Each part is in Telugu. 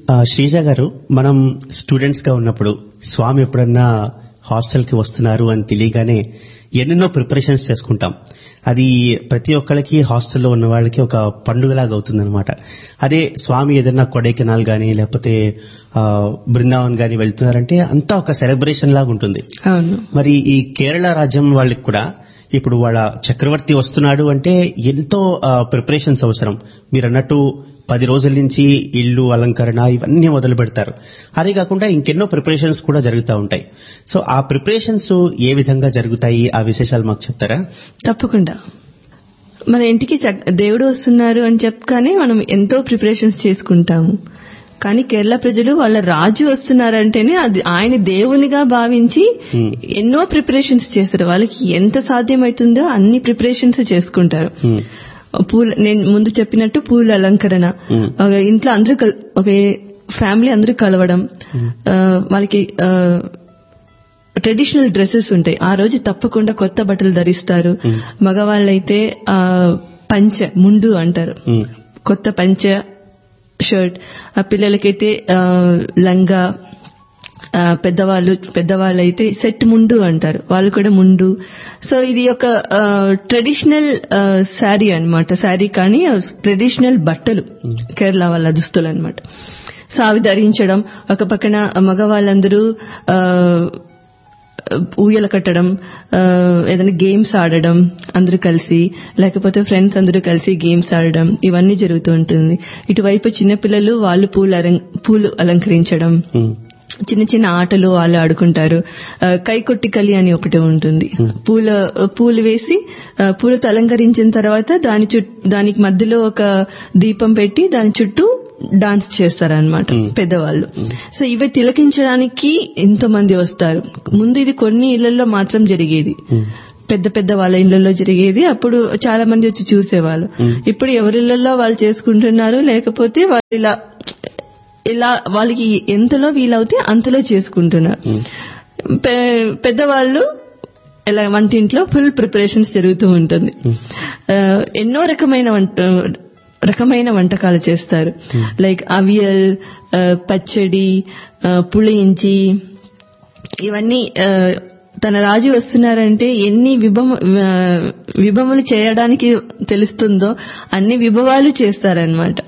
ఆ, శ్రీజ గారు మనం స్టూడెంట్స్ గా ఉన్నప్పుడు స్వామి ఎప్పుడన్నా హాస్టల్ కి వస్తున్నారు అని తెలియగానే ఎన్నెన్నో ప్రిపరేషన్స్ చేసుకుంటాం అది ప్రతి ఒక్కరికి హాస్టల్లో ఉన్న వాళ్ళకి ఒక పండుగలాగా అవుతుందన్నమాట అదే స్వామి ఏదైనా కొడైకెనాల్ గానీ లేకపోతే ఆ, బృందావన్ గానీ వెళ్తున్నారంటే అంతా ఒక సెలబ్రేషన్ లాగా ఉంటుంది అవును మరి ఈ కేరళ రాజ్యం వాళ్ళకి కూడా ఇప్పుడు వాళ్ళ చక్రవర్తి వస్తున్నాడు అంటే ఎంతో ప్రిపరేషన్స్ అవసరం మీరు అన్నట్టు పది రోజుల నుంచి ఇల్లు అలంకరణ ఇవన్నీ మొదలు పెడతారు అదే కాకుండా ఇంకెన్నో ప్రిపరేషన్స్ కూడా జరుగుతూ ఉంటాయి సో ఆ ప్రిపరేషన్స్ ఏ విధంగా జరుగుతాయి ఆ విశేషాలు మాకు చెప్తారా తప్పకుండా మన ఇంటికి చక్- దేవుడు వస్తున్నారు అని చెప్పగానే మనం ఎంతో ప్రిపరేషన్స్ చేసుకుంటాము కానీ కేరళ ప్రజలు వాళ్ళ రాజు వస్తున్నారంటేనే అది ఆయన దేవునిగా భావించి Hmm. ఎన్నో ప్రిపరేషన్స్ చేస్తారు వాళ్ళకి ఎంత సాధ్యమవుతుందో అన్ని ప్రిపరేషన్స్ చేసుకుంటారు Hmm. పూల నేను ముందు చెప్పినట్టు పూల అలంకరణ Hmm. ఒక ఇంట్లో అందరూ కల్- ఒక ఫ్యామిలీ అందరూ కలవడం ఆ, వాళ్ళకి ఆ, ట్రెడిషనల్ డ్రెస్సెస్ ఉంటాయి ఆ రోజు తప్పకుండా కొత్త బట్టలు ధరిస్తారు మగవాళ్ళైతే ఆ, పంచె ముండు అంటారు Hmm. కొత్త పంచె షర్ట్ ఆ పిల్లలకైతే ఆ, లంగా ఆ, పెద్దవాళ్ళు పెద్దవాళ్ళైతే సెట్ ముండు అంటారు వాళ్ళు కూడా ముండు సో ఇది ఒక ట్రెడిషనల్ శారీ అన్నమాట శారీ కానీ ట్రెడిషనల్ బట్టలు కేరళ వాళ్ళ దుస్తులు అన్నమాట సో అవి ధరించడం ఒక పక్కన మగవాళ్ళందరూ ఆ, ఊయల కట్టడం ఆ, ఏదైనా గేమ్స్ ఆడడం అందరూ కలిసి లేకపోతే ఫ్రెండ్స్ అందరూ కలిసి గేమ్స్ ఆడడం ఇవన్నీ జరుగుతూ ఉంటుంది ఇటువైపు చిన్నపిల్లలు వాళ్ళు పూలు అలం- పూలు అలంకరించడం Hmm. చిన్న చిన్న ఆటలు వాళ్ళు ఆడుకుంటారు ఆ, కైకొట్టి కలి అని ఒకటి ఉంటుంది పూల పూలు వేసి ఆ, పూలతో అలంకరించిన తర్వాత దాని చుట్టూ దానికి మధ్యలో ఒక దీపం పెట్టి దాని చుట్టూ డాన్స్ చేస్తారనమాట పెద్దవాళ్ళు సో ఇవి తిలకించడానికి ఎంతో మంది వస్తారు ముందు ఇది కొన్ని ఇళ్లలో మాత్రం జరిగేది పెద్ద పెద్ద వాళ్ళ ఇళ్లలో జరిగేది అప్పుడు చాలా మంది వచ్చి చూసేవాళ్ళు ఇప్పుడు ఎవరిళ్లలో వాళ్ళు చేసుకుంటున్నారు లేకపోతే వాళ్ళు ఇలా ఇలా వాళ్ళకి ఎంతలో వీలవుతే అంతలో చేసుకుంటున్నారు పె- పెద్దవాళ్ళు ఇలా వంటింట్లో ఫుల్ ప్రిపరేషన్స్ జరుగుతూ ఉంటుంది ఆ, ఎన్నో రకమైన వంట రకమైన వంటకాలు చేస్తారు లైక్ అవియల్ ఆ, పచ్చడి ఆ, పుളിయించి ఇవన్నీ ఆ, తన రాజు వస్తున్నారంటే ఎన్ని విభమ ఆ, విభవములు చేయడానికి తెలుస్తుందో అన్ని విభవాలు చేస్తారనమాట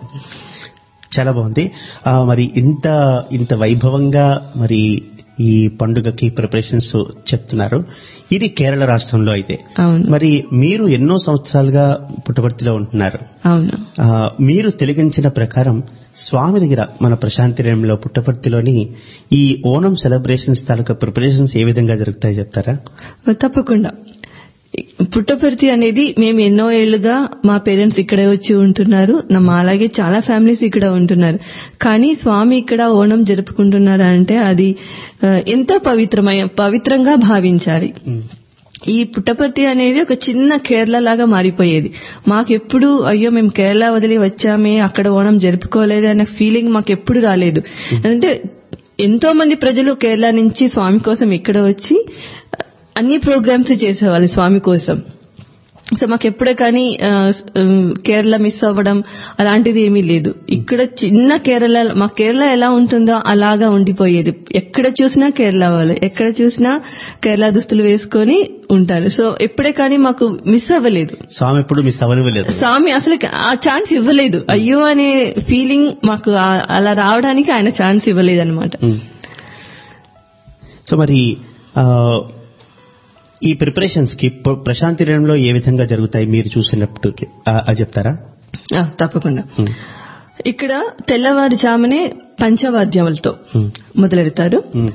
చాలా బాగుంది ఆ, మరి ఇంత ఇంత వైభవంగా మరి ఈ పండుగకి ప్రిపరేషన్స్ చెప్తున్నారు ఇది కేరళ రాష్ట్రంలో అయితే అవును మరి మీరు ఎన్నో సంవత్సరాలుగా పుట్టపర్తిలో ఉంటున్నారు అవును ఆ, మీరు తెలిగించిన ప్రకారం స్వామి దగ్గర మన ప్రశాంతినిలయంలో పుట్టపర్తిలోని ఈ ఓణం సెలబ్రేషన్స్ తాలూకా ప్రిపరేషన్స్ ఏ విధంగా జరుగుతాయో చెప్తారా తప్పకుండా పుట్టపర్తి అనేది మేము ఎన్నో ఏళ్లుగా మా పేరెంట్స్ ఇక్కడే వచ్చి ఉంటున్నారు నా మా అలాగే చాలా ఫ్యామిలీస్ ఇక్కడ ఉంటున్నారు కానీ స్వామి ఇక్కడ ఓణం జరుపుకుంటున్నారా అంటే అది ఆ, ఎంతో పవిత్రమయ పవిత్రంగా భావించాలి ఈ పుట్టపర్తి అనేది ఒక చిన్న కేరళ లాగా మారిపోయేది మాకెప్పుడు అయ్యో మేము కేరళ వదిలి వచ్చామే అక్కడ ఓణం జరుపుకోలేదు అనే ఫీలింగ్ మాకు ఎప్పుడు రాలేదు అంటే ఎంతో మంది ప్రజలు కేరళ నుంచి స్వామి కోసం ఇక్కడ వచ్చి అన్ని ప్రోగ్రామ్స్ చేసేవాళ్ళు స్వామి కోసం సో మాకు ఎప్పుడే కానీ ఆ, స్- ఉమ్, కేరళ మిస్ అవ్వడం అలాంటిది ఏమీ లేదు ఇక్కడ చిన్న కేరళ మా కేరళ ఎలా ఉంటుందో అలాగా ఉండిపోయేది ఎక్కడ చూసినా కేరళ వాళ్ళు ఎక్కడ చూసినా కేరళ దుస్తులు వేసుకొని ఉంటారు సో ఎప్పుడే కానీ మాకు మిస్ అవ్వలేదు స్వామి ఎప్పుడు మిస్ అవ్వనివ్వలేదు స్వామి అసలు ఆ ఛాన్స్ ఇవ్వలేదు అయ్యో అనే ఫీలింగ్ మాకు ఆ- అలా రావడానికి ఆయన ఛాన్స్ ఇవ్వలేదు అనమాట ఉమ్. సో మరి ఆ, ఈ ప్రిపరేషన్స్ కి ప్ర- ప్రశాంతి నిలయంలో ఏ విధంగా జరుగుతాయి మీరు చూసినప్పుడు అది చెప్తారా తప్పకుండా ఉమ్. ఇక్కడ తెల్లవారుజామునే పంచవాద్యములతో ఉమ్. మొదలెడతారు ఉమ్.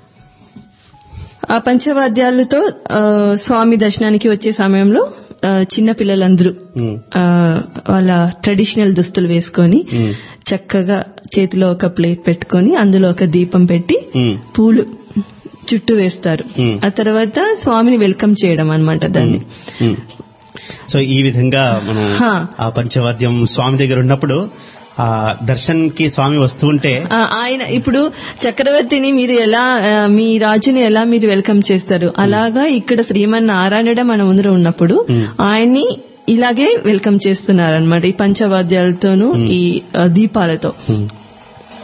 ఆ పంచవాద్యాలతో ఆ, స్వామి దర్శనానికి వచ్చే సమయంలో ఆ, చిన్న పిల్లలందరూ ఉమ్. ఆ, వాళ్ళ ట్రెడిషనల్ దుస్తులు వేసుకొని ఉమ్. చక్కగా చేతిలో ఒక ప్లేట్ పెట్టుకొని అందులో ఒక దీపం పెట్టి ఉమ్. పూలు చుట్టూ వేస్తారు Hmm. ఆ తర్వాత స్వామిని వెల్కమ్ చేయడం అన్నమాట దాన్ని ఉమ్. సో ఈ విధంగా మనం హా. ఆ పంచవాద్యం స్వామి దగ్గర ఉన్నప్పుడు ఆ దర్శన్ కి స్వామి వస్తూ ఉంటే ఆ, ఆయన ఇప్పుడు చక్రవర్తిని మీరు ఎలా ఆ, మీ రాజుని ఎలా మీరు వెల్కమ్ చేస్తారు అలాగా ఇక్కడ శ్రీమన్నారాయణుడ మన ముందర ఉన్నప్పుడు ఆయన్ని ఇలాగే వెల్కమ్ చేస్తున్నారు అనమాట ఈ పంచవాద్యాలతోనూ ఈ ఆ, దీపాలతో ఉమ్.